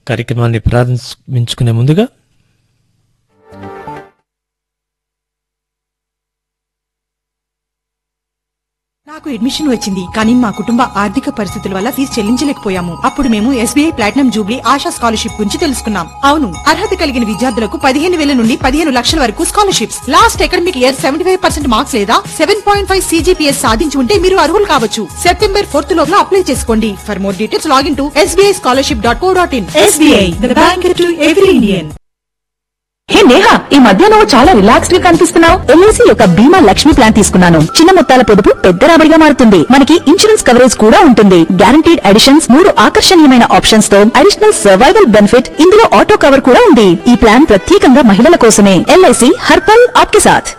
కార్యక్రమాన్ని ప్రారంభించుకునే ముందుగా నాకు అడ్మిషన్ వచ్చింది కానీ మా కుటుంబ ఆర్థిక పరిస్థితుల వల్ల ఫీజు చెల్లించలేకపోయాము అప్పుడు మేము SBI platinum jubilee Asha scholarship గురించి తెలుసుకున్నాం అవును అర్హత కలిగిన విద్యార్థులకు పదిహేను వేల నుండి పదిహేను లక్షల వరకు scholarships last academic year seventy five percent marks లేదా సెవెన్ పాయింట్ ఫైవ్ సీజీపీఎస్ సాధించి ఉంటే మీరు అర్హులు కావచ్చు సెప్టెంబర్ ఫోర్త్ లోపల అప్లై చేసుకోండి for more details login to SBI scholarship dot co dot in SBI bank to every Indian hey Neha ఈ మధ్య నువ్వు చాలా రిలాక్స్డ్ గా కనిపిస్తున్నావు ఎల్ఐసి యొక్క బీమా లక్ష్మి ప్లాన్ తీసుకున్నాను చిన్న మొత్తాల పొదుపు పెద్ద రాబడిగా మారుతుంది మనకి ఇన్సూరెన్స్ కవరేజ్ కూడా ఉంటుంది గ్యారంటీడ్ అడిషన్స్ మూడు ఆకర్షణీయమైన ఆప్షన్స్ తో అడిషనల్ సర్వైవల్ బెనిఫిట్ ఇందులో ఆటో కవర్ కూడా ఉంది ఈ ప్లాన్ ప్రత్యేకంగా మహిళల కోసమే ఎల్ఐసి హర్పల్ ఆప్కే సాథ్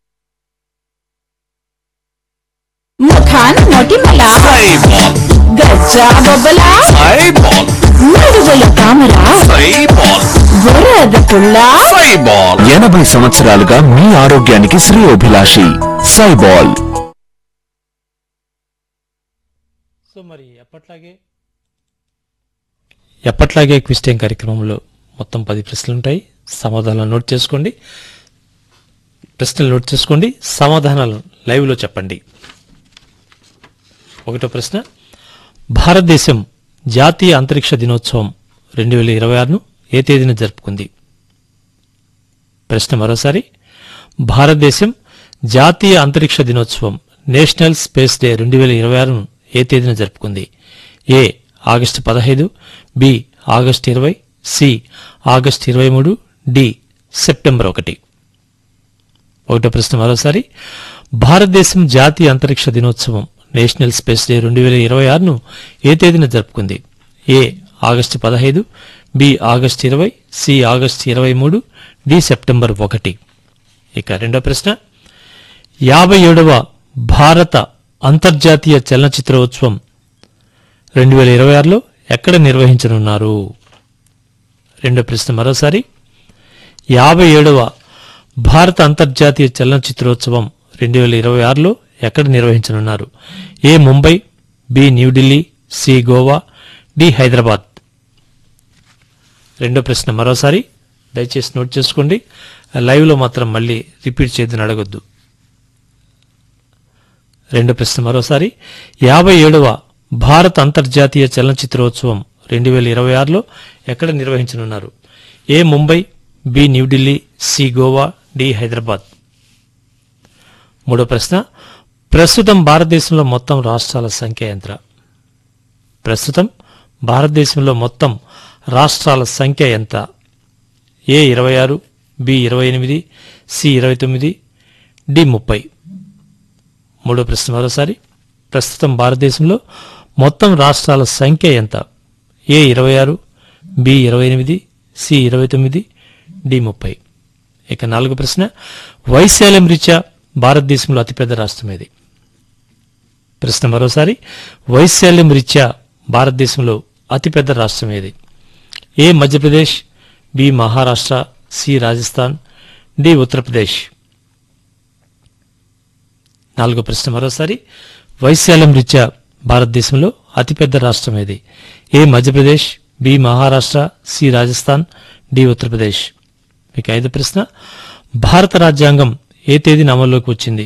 ముఖాన్ మొటిమల సైబాల్ గజ్జా బొబ్బల సైబాల్ నడువుల తామర సైబాల్ వరద పుల్ల సైబాల్ ఎనభై సంవత్సరాలుగా మీ ఆరోగ్యానికి శ్రేయోభిలాషి సైబాల్ సో మరి ఎప్పట్లాగే ఎప్పట్లాగే క్విజ్ టైం కార్యక్రమంలో మొత్తం పది ప్రశ్నలు ఉంటాయి సమాధానాలు నోట్ చేసుకోండి ప్రశ్నలు నోట్ చేసుకోండి సమాధానాలు లైవ్లో చెప్పండి ఒకటో ప్రశ్న భారతదేశం జాతీయ అంతరిక్ష దినోత్సవం రెండు వేల ఇరవై ఆరును ఏ తేదీన జరుపుకుంది ప్రశ్న మరోసారి భారతదేశం జాతీయ అంతరిక్ష దినోత్సవం నేషనల్ స్పేస్ డే రెండు వేల ఇరవై ఆరును ఏ తేదీన జరుపుకుంది ఏ ఆగస్టు పదహైదు బి ఆగస్టు ఇరవై సి ఆగస్టు ఇరవై మూడు డి సెప్టెంబర్ ఒకటి ఒకటో ప్రశ్న మరోసారి భారతదేశం జాతీయ అంతరిక్ష దినోత్సవం నేషనల్ స్పేస్ డే రెండు వేల ఇరవై ఆరును ఏ తేదీన జరుపుకుంది ఏ ఆగస్టు పదహైదు బి ఆగస్టు ఇరవై సి ఆగస్టు ఇరవై మూడు డి సెప్టెంబర్ ఒకటి ఇక రెండో ప్రశ్న యాభై ఏడవ భారత అంతర్జాతీయ చలనచిత్రోత్సవం రెండు వేల ఇరవై ఆరులో ఎక్కడ నిర్వహించనున్నారు రెండో ప్రశ్న మరోసారి యాభై ఏడవ భారత అంతర్జాతీయ చలనచిత్రోత్సవం రెండు వేల ఇరవై ఆరులో ఎక్కడ నిర్వహించనున్నారు A Mumbai B New Delhi C Goa D Hyderabad రెండో ప్రశ్న మరోసారి దయచేసి నోట్ చేసుకోండి లైవ్లో మాత్రం మళ్ళీ రిపీట్ చేయదని అడగొద్దు రెండో ప్రశ్న మరోసారి యాభై ఏడవ భారత అంతర్జాతీయ చలనచిత్రోత్సవం రెండు వేల ఇరవై ఆరులో ఎక్కడ నిర్వహించనున్నారు A Mumbai B New Delhi C Goa D Hyderabad మూడో ప్రశ్న ప్రస్తుతం భారతదేశంలో మొత్తం రాష్ట్రాల సంఖ్య ఎంత ప్రస్తుతం భారతదేశంలో మొత్తం రాష్ట్రాల సంఖ్య ఎంత ఏ ఇరవై ఆరు బి ఇరవై ఎనిమిది సి ఇరవై తొమ్మిది డి ముప్పై మూడో ప్రశ్న మరోసారి ప్రస్తుతం భారతదేశంలో మొత్తం రాష్ట్రాల సంఖ్య ఎంత ఏ ఇరవై ఆరు బి ఇరవై ఎనిమిది సి ఇరవై తొమ్మిది డి ముప్పై ఇక నాలుగో ప్రశ్న వైశాల్యం రీత్యా భారతదేశంలో అతిపెద్ద రాష్ట్రం ఏది ప్రశ్న మరోసారి వైశాల్యం రీత్యా భారతదేశంలో అతిపెద్ద రాష్ట్రం ఏది A Madhya Pradesh B Maharashtra C Rajasthan D Uttar Pradesh నాలుగో ప్రశ్న మరోసారి వైశాల్యం రీత్యా భారతదేశంలో అతిపెద్ద రాష్ట్రం ఏది A Madhya Pradesh B Maharashtra C Rajasthan D Uttar Pradesh ఇక ఐదో ప్రశ్న భారత రాజ్యాంగం ఏ తేదీన అమల్లోకి వచ్చింది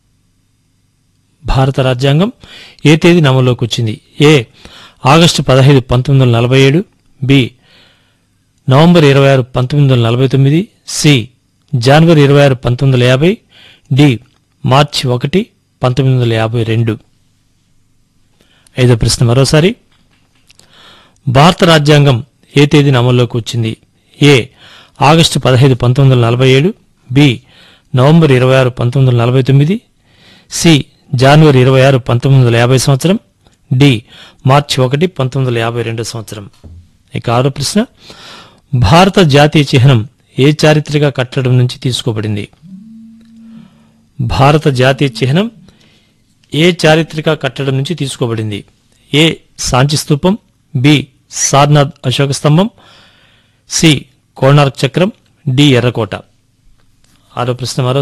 భారత రాజ్యాంగం ఏ తేదీన అమల్లోకి వచ్చింది ఏ ఆగస్టు పదహైదు పంతొమ్మిది వందల నలభై ఏడు బి నవంబర్ ఇరవై ఆరు పంతొమ్మిది వందల నలభై తొమ్మిది సి జనవరి ఇరవై ఆరు పంతొమ్మిది వందల యాభై డి మార్చి ఒకటి పంతొమ్మిది వందల యాభై రెండు ఐదో ప్రశ్న మరోసారి భారత రాజ్యాంగం ఏ తేదీన అమల్లోకి వచ్చింది ఏ ఆగస్టు పదహైదు పంతొమ్మిది వందల నలభై ఏడు బి నవంబర్ ఇరవై ఆరు పంతొమ్మిది వందల నలభై తొమ్మిది సి జనవరి ఇరవై ఆరు పంతొమ్మిది వందల యాభై సంవత్సరం డి మార్చి ఒకటి పంతొమ్మిది వందల యాభై రెండు సంవత్సరం ఇక ఆరో ప్రశ్న భారత జాతీయ చిహ్నం ఏ చారిత్రక కట్టడం నుంచి తీసుకోబడింది భారత జాతీయ చిహ్నం ఏ చారిత్రక కట్టడం నుంచి తీసుకోబడింది ఏ సాంచి స్తూపం బి సార్నాథ్ అశోక స్తంభం సి కోణార్క్ చక్రం డి ఎర్రకోట ఆరో ప్రశ్న మరో